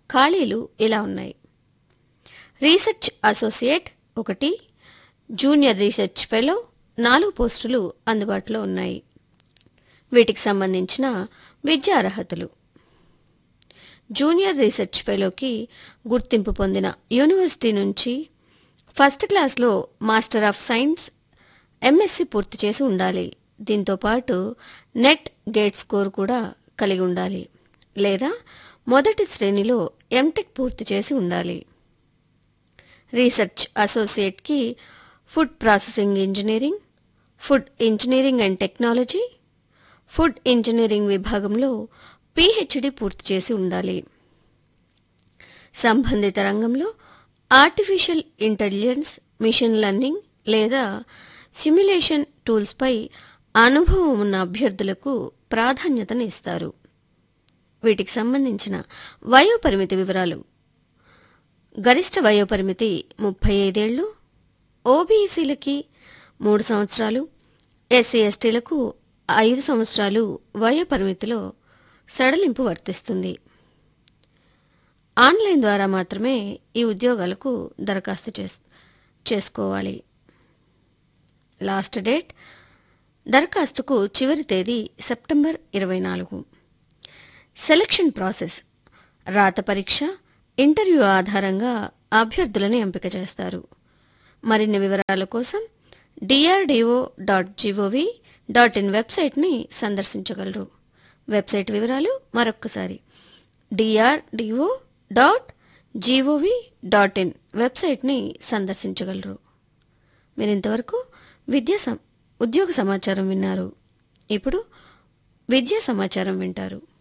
ఖాళీలు ఇలా ఉన్నాయి రీసెర్చ్ అసోసియేట్ ఒకటి జూనియర్ రీసెర్చ్ ఫెలో నాలుగు పోస్టులు అందుబాటులో ఉన్నాయి వీటికి సంబంధించిన విద్యా అర్హతలు జూనియర్ రీసెర్చ్ ఫెలోకి గుర్తింపు పొందిన యూనివర్సిటీ నుంచి ఫస్ట్ క్లాస్లో మాస్టర్ ఆఫ్ సైన్స్ ఎంఎస్సి పూర్తి చేసి ఉండాలి దీంతో పాటు నెట్ గేట్ స్కోర్ కూడా కలిగి ఉండాలి లేదా మొదటి శ్రేణిలో ఎంటెక్ పూర్తి చేసి ఉండాలి రీసెర్చ్ అసోసియేట్కి food processing engineering food engineering and technology food engineering విభాగంలో పీహెచ్డీ పూర్తి చేసి ఉండాలి సంబంధిత రంగంలో ఆర్టిఫిషియల్ ఇంటెలిజెన్స్ మిషన్ లెర్నింగ్ లేదా సిమ్యులేషన్ టూల్స్పై అనుభవం ఉన్న అభ్యర్థులకు ప్రాధాన్యతనిస్తారు వీటికి సంబంధించిన వయోపరిమితి వివరాలు గరిష్ట వయోపరిమితి ముప్పై ఐదేళ్లు ఓబీసీలకి మూడు సంవత్సరాలు ఎస్సీ ఎస్టీలకు ఐదు సంవత్సరాలు వయోపరిమితిలో సడలింపు వర్తిస్తుంది ఆన్లైన్ ద్వారా మాత్రమే ఈ ఉద్యోగాలకు దరఖాస్తు చేస్ చేసుకోవాలి లాస్ట్ డేట్ దరఖాస్తుకు చివరి తేదీ సెప్టెంబర్ ఇరవై నాలుగు సెలక్షన్ ప్రాసెస్ రాత పరీక్ష ఇంటర్వ్యూ ఆధారంగా అభ్యర్థులను ఎంపిక చేస్తారు మరిన్ని వివరాల కోసం DRDO dot GOV dot in వెబ్సైట్ని సందర్శించగలరు వెబ్సైట్ వివరాలు మరొక్కసారి DRDO dot GOV dot in వెబ్సైట్ని సందర్శించగలరు మీరు ఇంతవరకు విద్యా సం ఉద్యోగ సమాచారం విన్నారు ఇప్పుడు విద్యా సమాచారం వింటారు